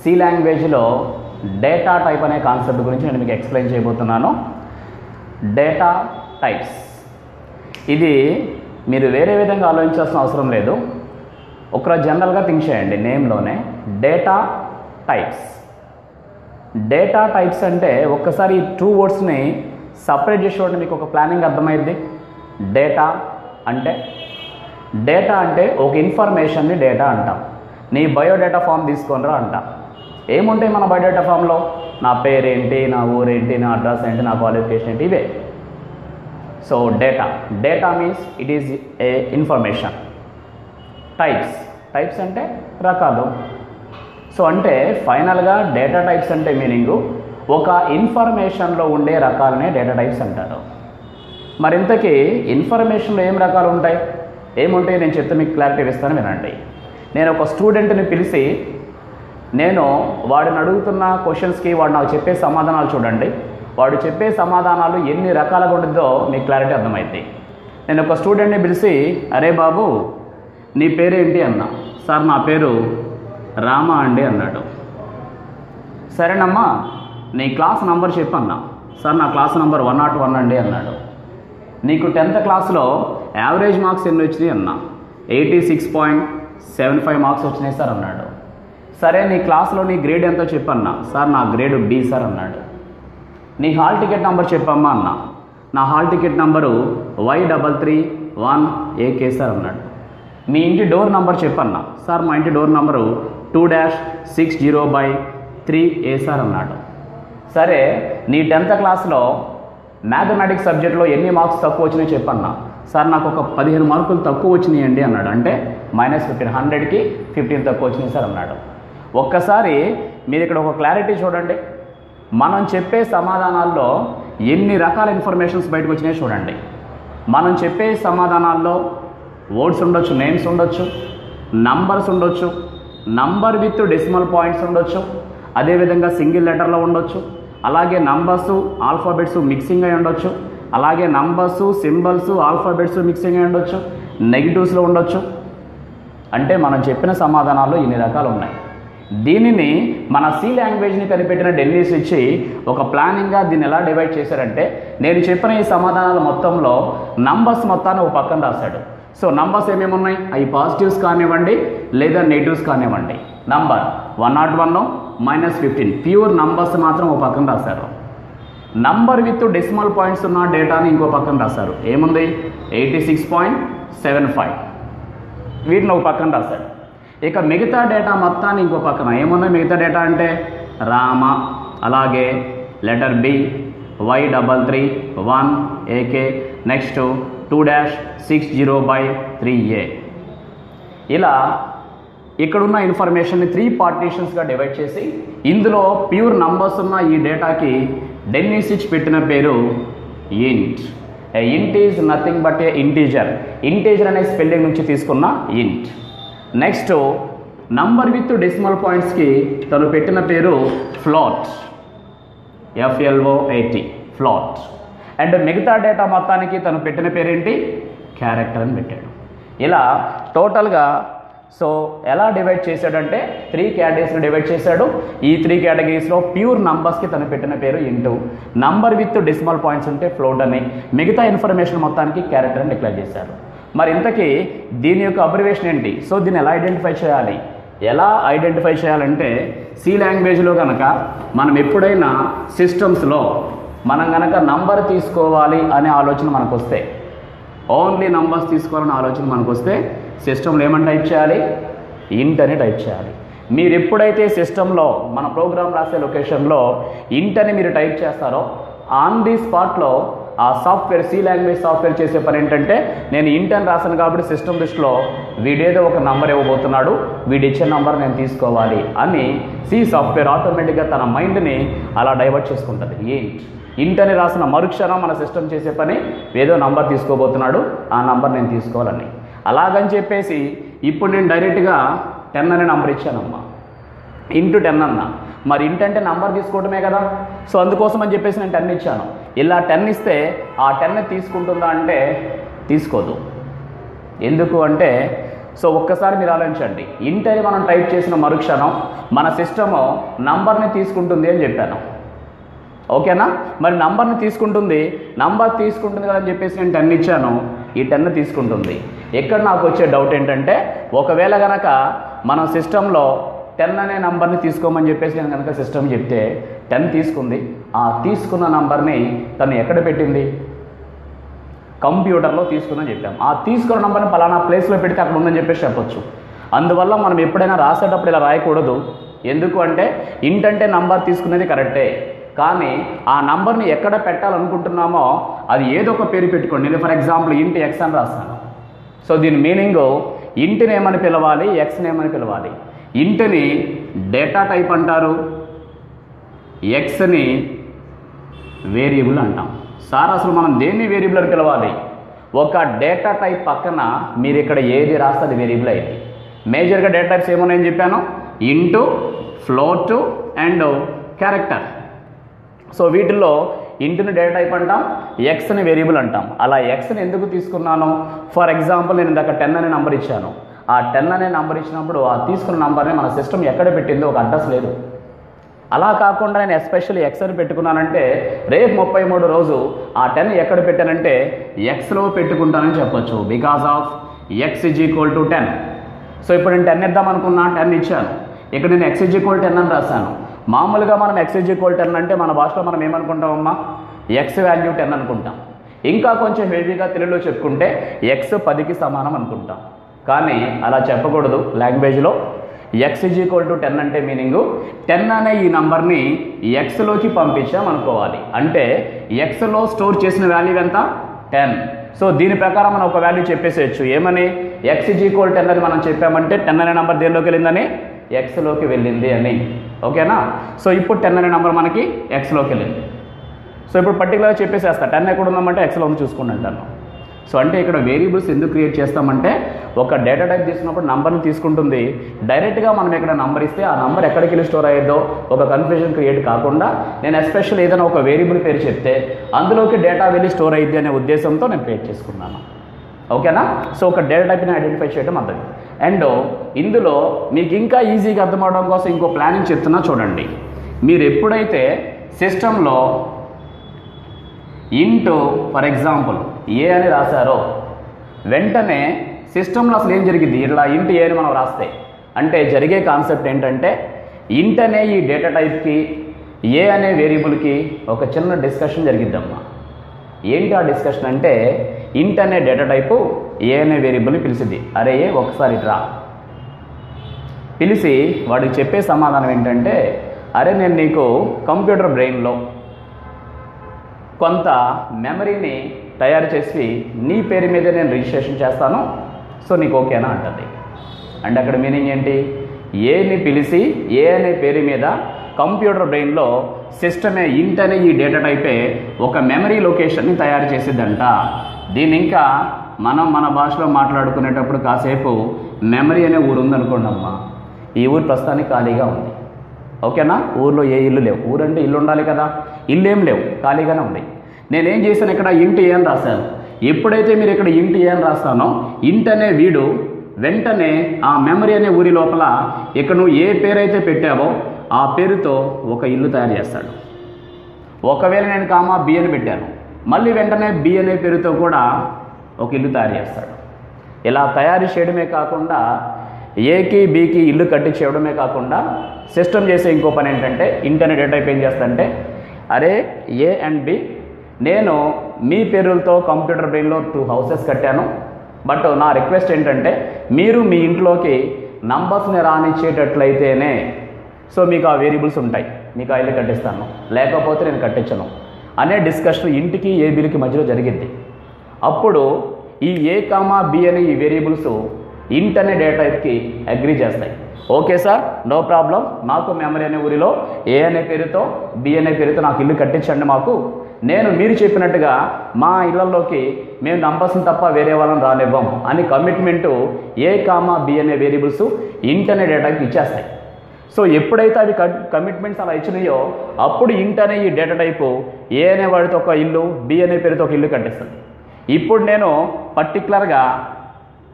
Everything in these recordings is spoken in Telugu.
సి లాంగ్వేజ్లో డేటా టైప్ అనే కాన్సెప్ట్ గురించి నేను మీకు ఎక్స్ప్లెయిన్ చేయబోతున్నాను డేటా టైప్స్ ఇది మీరు వేరే విధంగా ఆలోచించాల్సిన అవసరం లేదు ఒక జనరల్గా థింక్ చేయండి నేమ్లోనే డేటా టైప్స్ డేటా టైప్స్ అంటే ఒక్కసారి ఈ టూ వర్డ్స్ని సపరేట్ చేసి చూడండి మీకు ఒక ప్లానింగ్ అర్థమైంది డేటా అంటే డేటా అంటే ఒక ఇన్ఫర్మేషన్ని డేటా అంటాం నీ బయోడేటా ఫామ్ తీసుకొనిరా అంటాం ఏముంటాయి మన బయోడేటా ఫామ్లో నా పేరేంటి నా ఊరేంటి నా అడ్రస్ ఏంటి నా క్వాలిఫికేషన్ ఏంటి ఇవే so data data means it is a information types types అంటే రకాలు సో అంటే ఫైనల్గా డేటా టైప్స్ అంటే మీనింగ్ ఒక ఇన్ఫర్మేషన్లో ఉండే రకాలనే డేటా టైప్స్ అంటారు మరి ఇంతకీ ఇన్ఫర్మేషన్లో ఏం రకాలు ఉంటాయి ఏముంటాయి నేను చెప్తే మీకు క్లారిటీ ఇస్తాను వినండి నేను ఒక స్టూడెంట్ని పిలిచి నేను వాడిని అడుగుతున్న క్వశ్చన్స్కి వాడు నాకు చెప్పే సమాధానాలు చూడండి వాడు చెప్పే సమాధానాలు ఎన్ని రకాలుగా ఉంటుందో మీకు క్లారిటీ అర్థమైంది నేను ఒక స్టూడెంట్ని పిలిచి అరే బాబు నీ పేరేంటి అన్నా సార్ నా పేరు రామ అండి అన్నాడు సరేనమ్మా నీ క్లాస్ నంబర్ చెప్పన్నా సార్ నా class number one not one అండి అన్నాడు నీకు టెన్త్ క్లాస్లో యావరేజ్ మార్క్స్ ఎన్ని వచ్చినాయి అన్నా eighty six point seven five marks వచ్చినాయి సార్ అన్నాడు సరే నీ క్లాస్లో నీ గ్రేడ్ ఎంతో చెప్పన్నా సార్ నా గ్రేడ్ బి సార్ అన్నాడు నీ హాల్ టికెట్ నెంబర్ చెప్పమ్మా అన్న నా hall ticket number Y double three one AK sir అన్నాడు మీ ఇంటి డోర్ నంబర్ చెప్పన్నా సార్ మా ఇంటి door number two dash six zero by three A sir అన్నాడు సరే నీ టెన్త్ క్లాస్లో మ్యాథమెటిక్స్ సబ్జెక్ట్లో ఎన్ని మార్క్స్ తక్కువ వచ్చినాయి చెప్పన్నా సార్ నాకు ఒక పదిహేను మార్కులు తక్కువ వచ్చినాయండి అన్నాడు అంటే మైనస్ ఫిఫ్టీన్ హండ్రెడ్కి ఫిఫ్టీన్ తక్కువ వచ్చినాయి సార్ అన్నాడు ఒక్కసారి మీరు ఇక్కడ ఒక క్లారిటీ చూడండి మనం చెప్పే సమాధానాల్లో ఎన్ని రకాల ఇన్ఫర్మేషన్స్ బయటకు వచ్చినాయో చూడండి మనం చెప్పే సమాధానాల్లో వర్డ్స్ ఉండొచ్చు నేమ్స్ ఉండొచ్చు నంబర్స్ ఉండొచ్చు నంబర్ విత్ డెసిమల్ పాయింట్స్ ఉండొచ్చు అదేవిధంగా సింగిల్ లెటర్లో ఉండొచ్చు అలాగే నంబర్స్ ఆల్ఫాబెట్స్ మిక్సింగ్ అయి ఉండొచ్చు అలాగే నంబర్స్ సింబల్స్ ఆల్ఫాబెట్స్ మిక్సింగ్ అయి ఉండొచ్చు నెగిటివ్స్లో ఉండొచ్చు అంటే మనం చెప్పిన సమాధానాల్లో ఇన్ని రకాలు ఉన్నాయి దీనిని మన సి లాంగ్వేజ్ని కనిపెట్టిన డెన్నీస్ ఇచ్చి ఒక ప్లానింగ్గా దీన్ని ఎలా డివైడ్ చేశారంటే నేను చెప్పిన ఈ సమాధానాల మొత్తంలో నంబర్స్ మొత్తాన్ని ఒక పక్కన రాశాడు సో నంబర్స్ ఏమేమి ఉన్నాయి అవి పాజిటివ్స్ కానివ్వండి లేదా నెగిటివ్స్ కానివ్వండి number one not one minus fifteen pure numbers మాత్రం ఒక పక్కన రాశారు నంబర్ విత్ డెసిమల్ పాయింట్స్ ఉన్న డేటాని ఇంకో పక్కన రాశారు ఏముంది eighty six point seven five వీటిని ఒక పక్కన రాశాడు ఇక మిగతా డేటా మొత్తాన్ని ఇంకో పక్కన ఏమున్నాయి మిగతా డేటా అంటే రామ అలాగే letter B Y double three one AK next two dash six zero by three A ఇలా ఇక్కడున్న ఇన్ఫర్మేషన్ని త్రీ పార్టీషన్స్గా డివైడ్ చేసి ఇందులో ప్యూర్ నంబర్స్ ఉన్న ఈ డేటాకి డెన్నిస్ ఇచ్చి పెట్టిన పేరు int int is nothing but a integer integer అనే స్పెల్లింగ్ నుంచి తీసుకున్న int next number with decimal పాయింట్స్కి తను పెట్టిన పేరు float F L O A T float and మిగతా డేటా మొత్తానికి తను పెట్టిన పేరేంటి క్యారెక్టర్ అని పెట్టాడు ఇలా టోటల్గా సో ఎలా డివైడ్ చేశాడంటే త్రీ కేటగిరీస్ని డివైడ్ చేశాడు ఈ త్రీ కేటగిరీస్లో ప్యూర్ నంబర్స్కి తను పెట్టిన పేరు int number with decimal points ఉంటే ఫ్లోట్ అని మిగతా ఇన్ఫర్మేషన్ మొత్తానికి క్యారెక్టర్ అని డిక్లేర్ చేశారు మరి ఇంతకీ దీని యొక్క అబ్రివేషన్ ఏంటి సో దీన్ని ఎలా ఐడెంటిఫై చేయాలి ఎలా ఐడెంటిఫై చేయాలంటే సి లాంగ్వేజ్లో కనుక మనం ఎప్పుడైనా సిస్టమ్స్లో మనం కనుక నంబర్ తీసుకోవాలి అనే ఆలోచన మనకు వస్తే ఓన్లీ నంబర్స్ తీసుకోవాలనే ఆలోచన మనకు వస్తే సిస్టంలో ఏమని టైప్ చేయాలి ఇంట్ అని టైప్ చేయాలి మీరు ఎప్పుడైతే సిస్టంలో మన ప్రోగ్రామ్ రాసే లొకేషన్లో ఇంట్ అని మీరు టైప్ చేస్తారో ఆన్ ది స్పాట్లో ఆ సాఫ్ట్వేర్ సి లాంగ్వేజ్ సాఫ్ట్వేర్ చేసే పని ఏంటంటే నేను ఇంట్ అని రాశాను కాబట్టి సిస్టమ్ దృష్టిలో వీడేదో ఒక నంబర్ ఇవ్వబోతున్నాడు వీడి ఇచ్చే నంబర్ నేను తీసుకోవాలి అని సి సాఫ్ట్వేర్ ఆటోమేటిక్గా తన మైండ్ని అలా డైవర్ట్ చేసుకుంటుంది ఏంటి ఇంట్ అని రాసిన మరుక్షణం మన సిస్టమ్ చేసే పని ఏదో నంబర్ తీసుకోబోతున్నాడు ఆ నంబర్ నేను తీసుకోవాలని అలాగని చెప్పేసి ఇప్పుడు నేను డైరెక్ట్గా టెన్ అనే నంబర్ ఇచ్చానమ్మా ఇంటూ టెన్ అన్న మరి ఇంట్ అంటే నంబర్ తీసుకోవడమే కదా సో అందుకోసం అని చెప్పేసి నేను టెన్ ఇచ్చాను ఇలా టెన్ ఇస్తే ఆ టెన్ తీసుకుంటుందా అంటే తీసుకోదు ఎందుకు అంటే సో ఒక్కసారి మీరు ఆలోచించండి ఇంట్ అని మనం టైప్ చేసిన మరుక్షణం మన సిస్టమ్ నంబర్ని తీసుకుంటుంది అని చెప్పాను ఓకేనా మరి నంబర్ని తీసుకుంటుంది నంబర్ తీసుకుంటుంది కదా అని చెప్పేసి నేను టెన్ ఇచ్చాను ఈ టెన్ తీసుకుంటుంది ఇక్కడ నాకు వచ్చే డౌట్ ఏంటంటే ఒకవేళ కనుక మనం సిస్టంలో టెన్ అనే నంబర్ని తీసుకోమని చెప్పేసి నేను కనుక సిస్టమ్ చెప్తే టెన్ తీసుకుంది ఆ తీసుకున్న నంబర్ని తను ఎక్కడ పెట్టింది కంప్యూటర్లో తీసుకుందని చెప్పాం ఆ తీసుకున్న నంబర్ని పలానా ప్లేస్లో పెడితే అక్కడ ఉందని చెప్పేసి చెప్పొచ్చు అందువల్ల మనం ఎప్పుడైనా రాసేటప్పుడు ఇలా రాయకూడదు ఎందుకు అంటే ఇంట్ అంటే నంబర్ తీసుకునేది కరెక్టే కానీ ఆ నంబర్ని ఎక్కడ పెట్టాలనుకుంటున్నామో అది ఏదో ఒక పేరు పెట్టుకోండి నేను ఫర్ ఎగ్జాంపుల్ ఇంటి ఎక్స్ అని రాస్తాను సో దీని మీనింగ్ ఇంటిని ఏమని పిలవాలి ఎక్స్ని ఏమని పిలవాలి ఇంటిని డేటా టైప్ అంటారు ఎక్స్ని వేరియబుల్ అంటాం సార్ అసలు మనం దేన్ని వేరియబుల్ అని పిలవాలి ఒక డేటా టైప్ పక్కన మీరు ఇక్కడ ఏది రాస్తే అది వేరియబుల్ అయింది మేజర్గా డేటా టైప్స్ ఏమున్నాయని చెప్పాను int float and character so వీటిల్లో ఇంటిని డేటా టైప్ అంటాం ఎక్స్ని వేరియబుల్ అంటాం అలా ఎక్స్ని ఎందుకు తీసుకున్నాను ఫర్ ఎగ్జాంపుల్ నేను ఇందాక టెన్ అనే నంబర్ ఇచ్చాను ఆ టెన్ అనే నంబర్ ఇచ్చినప్పుడు ఆ తీసుకున్న నంబర్ని మన సిస్టమ్ ఎక్కడ పెట్టిందో ఒక అడ్రస్ లేదు అలా కాకుండా నేను ఎస్పెషల్లీ ఎక్స్ అని పెట్టుకున్నానంటే రేపు ముప్పై మూడు రోజు ఆ టెన్ ఎక్కడ పెట్టానంటే ఎక్స్లో పెట్టుకుంటానని చెప్పొచ్చు because of X is equal to ten so ఇప్పుడు నేను టెన్ ఇద్దాం అనుకున్నా టెన్ ఇచ్చాను ఇక్కడ నేను ఎక్స్ ఇజ్ ఈక్వల్ టెన్ అని రాశాను మామూలుగా మనం ఎక్స్ ఇజ్ ఈక్వల్ టెన్ అంటే మన భాషలో మనం ఏమనుకుంటామమ్మా ఎక్స్ వాల్యూ టెన్ అనుకుంటాం ఇంకా కొంచెం హెవీగా తెలుగులో చెప్పుకుంటే ఎక్స్ పదికి సమానం అనుకుంటాం కానీ అలా చెప్పకూడదు లాంగ్వేజ్లో X is equal to ten అంటే మీనింగ్ టెన్ అనే ఈ నంబర్ని ఎక్స్లోకి పంపించాం అనుకోవాలి అంటే ఎక్స్లో స్టోర్ చేసిన వాల్యూ ఎంత టెన్ సో దీని ప్రకారం మనం ఒక వాల్యూ చెప్పేసేయచ్చు ఏమని ఎక్స్ ఇజ్ ఈక్వల్ టెన్ అని మనం చెప్పామంటే టెన్ అనే నెంబర్ దేనిలోకి వెళ్ళిందని ఎక్స్లోకి వెళ్ళింది అని ఓకేనా సో ఇప్పుడు టెన్ అనే నెంబర్ మనకి ఎక్స్లోకి వెళ్ళింది సో ఇప్పుడు పర్టికులర్గా చెప్పేసేస్తా టెన్ ఎక్కడ ఉందామంటే ఎక్స్లో ఉంది చూసుకోండి అంటాను సో అంటే ఇక్కడ వేరియబుల్స్ ఎందుకు క్రియేట్ చేస్తామంటే ఒక డేటా టైప్ తీసుకున్నప్పుడు నంబర్ని తీసుకుంటుంది డైరెక్ట్గా మనం ఇక్కడ నంబర్ ఇస్తే ఆ నంబర్ ఎక్కడికి వెళ్ళి స్టోర్ అయ్యేదో ఒక కన్ఫ్యూజన్ క్రియేట్ కాకుండా నేను ఎస్పెషల్ ఏదైనా ఒక వేరియబుల్ పేరు చెప్తే అందులోకి డేటా వెళ్ళి స్టోర్ అయ్యిద్ది అనే ఉద్దేశంతో నేను క్రియేట్ చేసుకున్నాను ఓకేనా సో ఒక డేటా టైప్ని ఐడెంటిఫై చేయడం అర్థం అండ్ ఇందులో మీకు ఇంకా ఈజీగా అర్థమవడం కోసం ఇంకో ప్లానింగ్ చెప్తున్నా చూడండి మీరు ఎప్పుడైతే సిస్టంలో ఇంటూ ఫర్ ఎగ్జాంపుల్ ఏ అని రాశారో వెంటనే సిస్టంలో అసలు ఏం జరిగింది ఇట్లా ఇంట్ ఏ అని మనం రాస్తే అంటే జరిగే కాన్సెప్ట్ ఏంటంటే ఇంట్ అనే ఈ డేటా టైప్కి ఏ అనే వేరియబుల్కి ఒక చిన్న డిస్కషన్ జరిగిద్దమ్మా ఏంటి ఆ డిస్కషన్ అంటే ఇంట్ అనే డేటా టైపు ఏ అనే వేరియబుల్ని పిలిచింది అరే ఏ ఒకసారి రా పిలిచి వాడికి చెప్పే సమాధానం ఏంటంటే అరే నేను నీకు కంప్యూటర్ బ్రెయిన్లో కొంత మెమరీని తయారు చేసి నీ పేరు మీదే నేను రిజిస్ట్రేషన్ చేస్తాను సో నీకు ఓకేనా అంటుంది అంటే అక్కడ మీనింగ్ ఏంటి ఏని పిలిచి ఏ అనే పేరు మీద కంప్యూటర్ బ్రెయిన్లో సిస్టమే ఇంట్ అనే ఈ డేటా టైపే ఒక మెమరీ లొకేషన్ని తయారు చేసిద్దంట దీని ఇంకా మనం మన భాషలో మాట్లాడుకునేటప్పుడు కాసేపు మెమరీ అనే ఊరు ఉందనుకోండి అమ్మా ఈ ఊరు ప్రస్తుతానికి ఖాళీగా ఉంది ఓకేనా ఊర్లో ఏ ఇల్లు లేవు ఊరంటే ఇల్లు ఉండాలి కదా ఇల్లు ఏం లేవు ఖాళీగానే ఉంది నేనేం చేశాను ఇక్కడ ఇంటి ఏ అని రాశాను ఎప్పుడైతే మీరు ఇక్కడ ఇంటి ఏ అని రాస్తానో ఇంట్ అనే వీడు వెంటనే ఆ మెమరీ అనే ఊరి లోపల ఇక్కడ నువ్వు ఏ పేరైతే పెట్టావో ఆ పేరుతో ఒక ఇల్లు తయారు చేస్తాడు ఒకవేళ నేను కామా బి అని పెట్టాను మళ్ళీ వెంటనే బి అనే పేరుతో కూడా ఒక ఇల్లు తయారు చేస్తాడు ఇలా తయారు చేయడమే కాకుండా ఏకి బీకి ఇల్లు కట్టించేయడమే కాకుండా సిస్టమ్ చేసే ఇంకో పని ఏంటంటే ఇంటర్నెట్ డేటా టైప్ ఏం చేస్తాడంటే అరే ఏ అండ్ బి నేను మీ పేరులతో కంప్యూటర్ బ్రెయిన్లో టూ హౌసెస్ కట్టాను బట్ నా రిక్వెస్ట్ ఏంటంటే మీరు మీ ఇంట్లోకి నంబర్స్ని రానిచ్చేటట్లయితేనే సో మీకు ఆ వేరియబుల్స్ ఉంటాయి మీకు ఆ ఇల్లు కట్టిస్తాను లేకపోతే నేను కట్టించను అనే డిస్కషన్ ఇంటికి ఏ బిల్కి మధ్యలో జరిగింది అప్పుడు ఈ ఏ కామా బి అనే ఈ వేరియబుల్స్ ఇంట్ అనే డేటా టైప్కి అగ్రి చేస్తాయి ఓకే సార్ నో ప్రాబ్లం నాకు మెమరీ అనే ఊరిలో ఏ అనే పేరుతో బి అనే పేరుతో నాకు ఇల్లు కట్టించండి మాకు నేను మీరు చెప్పినట్టుగా మా ఇళ్లలోకి మేము నంబర్స్ని తప్ప వేరే వాళ్ళని రానివ్వం అని కమిట్మెంటు ఏ కామా బి అనే వేరియబుల్స్ ఇంట్ అనే డేటాకి ఇచ్చేస్తాయి సో ఎప్పుడైతే అవి కమిట్మెంట్స్ అలా ఇచ్చినాయో అప్పుడు ఇంట్ అనే ఈ డేటా టైపు ఏ అనే వాడితో ఒక ఇల్లు బి అనే పేరుతో ఒక ఇల్లు కట్టిస్తుంది ఇప్పుడు నేను పర్టికులర్గా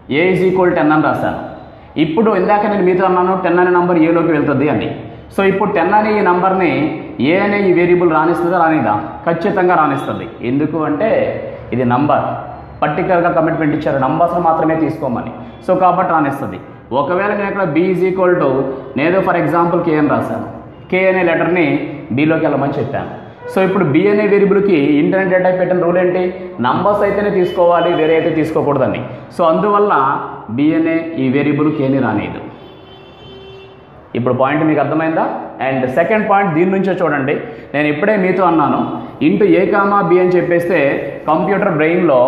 ఏ ఈజ్ ఈక్వల్ టెన్ అని రాశాను ఇప్పుడు ఇందాక నేను మీతో అన్నాను టెన్ అనే నంబర్ ఏలోకి వెళ్తుంది అని సో ఇప్పుడు టెన్ అనే ఈ నంబర్ని ఏ అనే ఈ వేరియబుల్ రాణిస్తుందా రానిదా ఖచ్చితంగా రాణిస్తుంది ఎందుకు అంటే ఇది నంబర్ పర్టికులర్గా కమిట్మెంట్ ఇచ్చారు నంబర్స్ మాత్రమే తీసుకోమని సో కాబట్టి రాణిస్తుంది ఒకవేళ నేను ఇక్కడ బి ఈజ్ ఈక్వల్ టు నేను ఫర్ ఎగ్జాంపుల్ కే అని రాశాను కే అనే లెటర్ని బిలోకి వెళ్ళమని చెప్పాను సో ఇప్పుడు బి అనే వేరియబుల్కి ఇంటర్నెట్ డేటా పెట్టిన రూల్ ఏంటి నంబర్స్ అయితేనే తీసుకోవాలి వేరే అయితే తీసుకోకూడదని సో అందువల్ల బి అనే ఈ వేరియబుల్ కేని రానిది ఇప్పుడు పాయింట్ మీకు అర్థమైందా అండ్ సెకండ్ పాయింట్ దీని నుంచే చూడండి నేను ఇప్పుడే మీతో అన్నాను ఇంటూ ఏ కామా బి అని చెప్పేస్తే కంప్యూటర్ బ్రెయిన్లో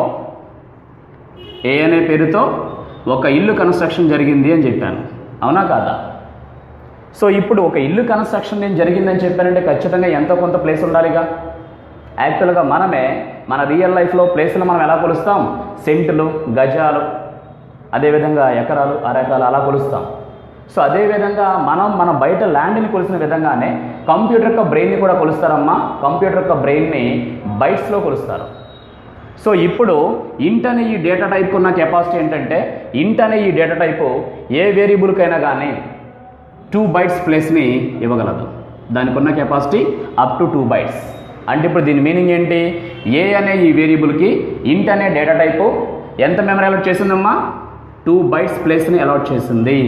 ఏ అనే పేరుతో ఒక ఇల్లు కన్స్ట్రక్షన్ జరిగింది అని చెప్పాను అవునా కాదా సో ఇప్పుడు ఒక ఇల్లు కన్స్ట్రక్షన్ నేను జరిగిందని చెప్పానంటే ఖచ్చితంగా ఎంతో కొంత ప్లేస్ ఉండాలిగా యాక్చువల్గా మనమే మన రియల్ లైఫ్లో ప్లేస్లు మనం ఎలా కొలుస్తాం సెంటులు గజాలు అదేవిధంగా ఎకరాలు అరెకరాలు అలా కొలుస్తాం సో అదేవిధంగా మనం మన బయట ల్యాండ్ని కొలిసిన విధంగానే కంప్యూటర్ యొక్క బ్రెయిన్ని కూడా కొలుస్తారమ్మా కంప్యూటర్ యొక్క బ్రెయిన్ని బైట్స్లో కొలుస్తారు సో ఇప్పుడు ఇంట్ అనే ఈ డేటా టైప్ ఉన్న కెపాసిటీ ఏంటంటే ఇంట్ అనే ఈ డేటా టైపు ఏ వేరియబుల్కైనా కానీ టూ బైట్స్ ప్లేస్ని ఇవ్వగలదు దానికి ఉన్న capacity up to two bytes అంటే ఇప్పుడు దీని మీనింగ్ ఏంటి ఏ అనే ఈ వేరియబుల్కి ఇంట్ అనే డేటా టైపు ఎంత మెమరీ అలాట్ చేసిందమ్మా టూ బైట్స్ ప్లేస్ని అలాట్ చేసింది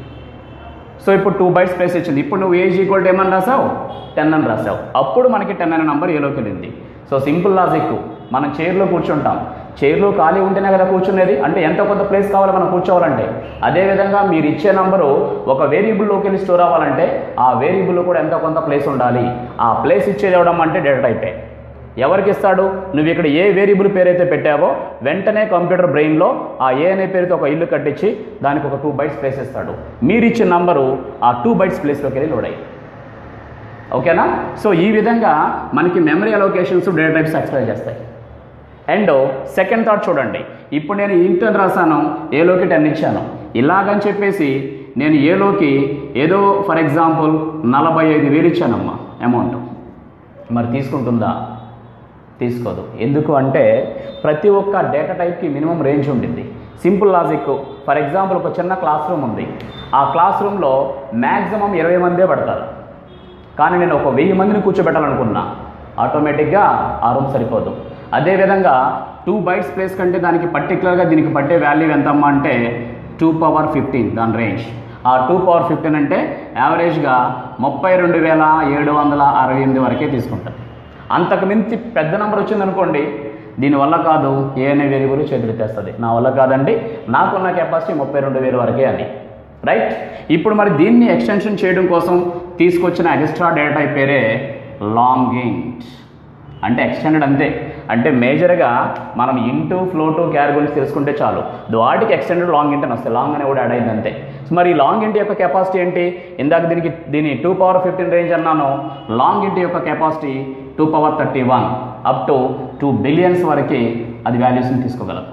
సో ఇప్పుడు టూ బైట్స్ ప్లేస్ ఇచ్చింది ఇప్పుడు నువ్వు ఏజ్ ఈక్వల్ టు ఏమని రాసావు టెన్ అని రాసావు అప్పుడు మనకి టెన్ అనే నంబర్ ఏలోకి వెళ్ళింది సో సింపుల్ లాజిక్ మనం చైర్లో కూర్చుంటాం చైర్లో ఖాళీ ఉంటేనే కదా కూర్చునేది అంటే ఎంత కొంత ప్లేస్ కావాలి మనం కూర్చోవాలంటే అదేవిధంగా మీరు ఇచ్చే నంబరు ఒక వేరియబుల్లోకి వెళ్ళి స్టోర్ అవ్వాలంటే ఆ వేరియబుల్లో కూడా ఎంత కొంత ప్లేస్ ఉండాలి ఆ ప్లేస్ ఇచ్చేది ఇవ్వడం అంటే డేటా టైపే ఎవరికి ఇస్తాడు నువ్వు ఇక్కడ ఏ వేరియబుల్ పేరైతే పెట్టావో వెంటనే కంప్యూటర్ బ్రెయిన్లో ఆ ఏ అనే పేరుతో ఒక ఇల్లు కట్టించి దానికి ఒక టూ బైట్స్ ప్లేస్ ఇస్తాడు మీరు ఇచ్చిన నంబరు ఆ టూ బైట్స్ ప్లేస్లోకి వెళ్ళి లోడ్ అయ్యి ఓకేనా సో ఈ విధంగా మనకి memory allocations data types explain చేస్తాయి అండ్ సెకండ్ థాట్ చూడండి ఇప్పుడు నేను ఇంటర్ రాశాను ఏలోకి టెన్ ఇచ్చాను ఇలాగని చెప్పేసి నేను ఏలోకి ఏదో ఫర్ ఎగ్జాంపుల్ నలభై ఐదు వేలు ఇచ్చానమ్మా అమౌంట్ మరి తీసుకుంటుందా తీసుకోదు ఎందుకు అంటే ప్రతి ఒక్క డేటా టైప్కి మినిమం రేంజ్ ఉండింది సింపుల్ లాజిక్ ఫర్ ఎగ్జాంపుల్ ఒక చిన్న క్లాస్ రూమ్ ఉంది ఆ క్లాస్ రూమ్లో మ్యాక్సిమం ఇరవై మందే పడతారు కానీ నేను ఒక వెయ్యి మందిని కూర్చోబెట్టాలనుకున్నా ఆటోమేటిక్గా ఆ రూమ్ సరిపోదు అదేవిధంగా టూ బైట్స్ ప్లేస్ కంటే దానికి పర్టికులర్గా దీనికి పట్టే వాల్యూ ఎంతమ్మా అంటే టూ పవర్ ఫిఫ్టీన్ దాని రేంజ్ ఆ టూ పవర్ ఫిఫ్టీన్ అంటే యావరేజ్గా ముప్పై రెండు వేల ఏడు వందల అరవై ఎనిమిది వరకే తీసుకుంటుంది అంతకు మించి పెద్ద నెంబర్ వచ్చిందనుకోండి దీనివల్ల కాదు ఏ అనే వేరియబుల్ చేతులెత్తేస్తుంది నా వల్ల కాదండి నాకున్న కెపాసిటీ ముప్పై రెండు వేలు వరకే అని రైట్ ఇప్పుడు మరి దీన్ని ఎక్స్టెన్షన్ చేయడం కోసం తీసుకొచ్చిన ఎక్స్ట్రా డేటా టైప్ పేరే లాంగింట్ అంటే ఎక్స్టెండెడ్ అంతే అంటే మేజర్గా మనం ఇంటూ ఫ్లోటు క్యార్ గురించి తెలుసుకుంటే చాలు వాటికి ఎక్స్టెండెడ్ లాంగ్ ఇంట్ అని వస్తాయి లాంగ్ అని కూడా యాడ్ అయింది అంతే సో మరి ఈ లాంగ్ ఇంటి యొక్క కెపాసిటీ ఏంటి ఇందాక దీనికి దీని టూ పవర్ ఫిఫ్టీన్ రేంజ్ అన్నాను లాంగ్ ఇంటి యొక్క capacity two power thirty one up to two billions వరకు అది వాల్యూస్ని తీసుకోగలదు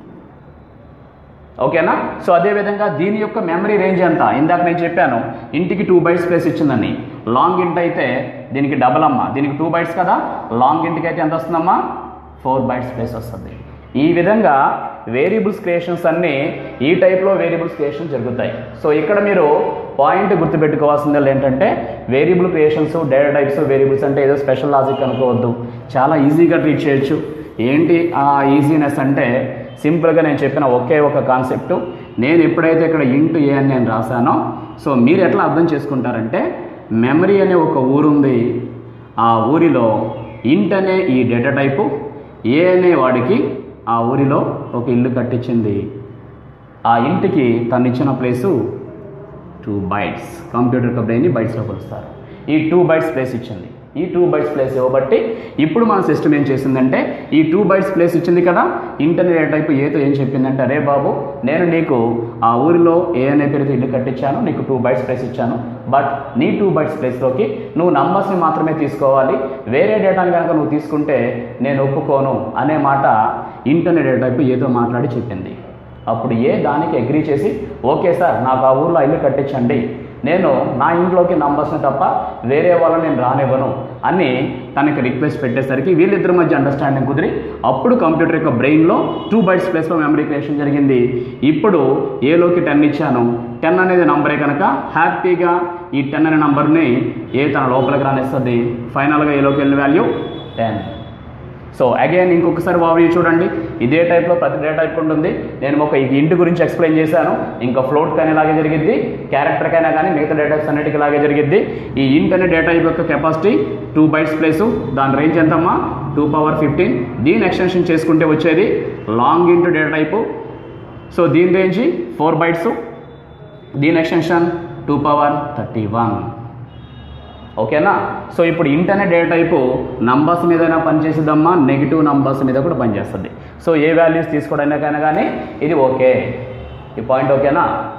ఓకేనా సో అదేవిధంగా దీని యొక్క మెమరీ రేంజ్ ఎంత ఇందాక నేను చెప్పాను ఇంటికి టూ బైట్స్ స్పేస్ ఇచ్చిందని లాంగ్ ఇంట్ అయితే దీనికి డబల్ అమ్మ దీనికి టూ బైట్స్ కదా లాంగ్ ఇంటికి అయితే ఎంత వస్తుందమ్మా ఫోర్ బైట్స్ స్పేస్ వస్తుంది ఈ విధంగా వేరియబుల్స్ క్రియేషన్స్ అన్నీ ఈ టైప్లో వేరియబుల్స్ క్రియేషన్ జరుగుతాయి సో ఇక్కడ మీరు పాయింట్ గుర్తుపెట్టుకోవాల్సింది ఏంటంటే variable creations data types variables అంటే ఏదో స్పెషల్ లాజిక్ అనుకోవద్దు చాలా ఈజీగా ట్రీట్ చేయొచ్చు ఏంటి ఆ ఈజీనెస్ అంటే సింపుల్గా నేను చెప్పిన ఒకే ఒక కాన్సెప్ట్ నేను ఎప్పుడైతే ఇక్కడ ఇంటూ ఏ అని నేను రాశానో సో మీరు ఎట్లా అర్థం చేసుకుంటారంటే మెమరీ అనే ఒక ఊరు ఉంది ఆ ఊరిలో ఇంట్ అనే ఈ డేటా టైపు ఏ అనే వాడికి ఆ ఊరిలో ఒక ఇల్లు కట్టించింది ఆ ఇంటికి తను ఇచ్చిన ప్లేసు టూ బైట్స్ కంప్యూటర్ యొక్క బ్రెయిన్ని బైట్స్లో కొలుస్తారు ఈ టూ బైట్స్ ప్లేస్ ఇచ్చింది ఈ టూ బైట్స్ ప్లేస్ ఇవ్వబట్టి ఇప్పుడు మన సిస్టమ్ ఏం చేసిందంటే ఈ టూ బైట్స్ ప్లేస్ ఇచ్చింది కదా ఇంటర్నెట్ టైప్ ఏతో ఏం చెప్పిందంటే అరే బాబు నేను నీకు ఆ ఊరిలో ఏ అనే పేరుతో ఇల్లు కట్టించాను నీకు టూ బైట్స్ ప్లేస్ ఇచ్చాను బట్ నీ టూ బైట్స్ ప్లేస్లోకి నువ్వు నంబర్స్ని మాత్రమే తీసుకోవాలి వేరే డేటాని కనుక నువ్వు తీసుకుంటే నేను ఒప్పుకోను అనే మాట ఇంటర్నెట్ టైప్ ఏతో మాట్లాడి చెప్పింది అప్పుడు ఏ దానికి అగ్రీ చేసి ఓకే సార్ నాకు ఆ ఊర్లో ఇల్లు కట్టించండి నేను నా ఇంట్లోకి నంబర్స్ని తప్ప వేరే వాళ్ళని నేను రానివ్వను అని తనకి రిక్వెస్ట్ పెట్టేసరికి వీళ్ళిద్దరి మధ్య అండర్స్టాండింగ్ కుదిరి అప్పుడు కంప్యూటర్ యొక్క బ్రెయిన్లో టూ బైట్స్ ప్లేస్లో మెమరీ క్రియేషన్ జరిగింది ఇప్పుడు ఏలోకి టెన్ ఇచ్చాను టెన్ అనేది నంబరే కనుక హ్యాపీగా ఈ టెన్ అనే నంబర్ని ఏ తన లోపలికి రానిస్తుంది ఫైనల్గా ఏలోకి వెళ్ళిన వాల్యూ టెన్ సో అగైన్ ఇంకొకసారి వావి చూడండి ఇదే టైప్లో ప్రతి డే టైప్ ఉంటుంది నేను ఒక ఈ ఇంటి గురించి ఎక్స్ప్లెయిన్ చేశాను ఇంకా ఫ్లోట్ కానీ ఇలాగే జరిగిద్ది క్యారెక్టర్కైనా కానీ మిగతా డేటా టైప్స్ అన్నిటికీ ఇలాగే జరిగిద్ది ఈ ఇంట్ అనే డేటా టైప్ యొక్క కెపాసిటీ టూ బైట్స్ ప్లేసు దాని రేంజ్ ఎంతమ్మా టూ పవర్ ఫిఫ్టీన్ దీని ఎక్స్టెన్షన్ చేసుకుంటే వచ్చేది long int data type so దీని రేంజ్ ఫోర్ బైట్స్ దీని extension two power thirty one ఓకేనా సో ఇప్పుడు ఇంటర్నెట్ డేటా టైపు నంబర్స్ మీదైనా పనిచేసేదమ్మా నెగిటివ్ నంబర్స్ మీద కూడా పనిచేస్తుంది సో ఏ వాల్యూస్ తీసుకోవడానికైనా కానీ ఇది ఓకే ఈ పాయింట్ ఓకేనా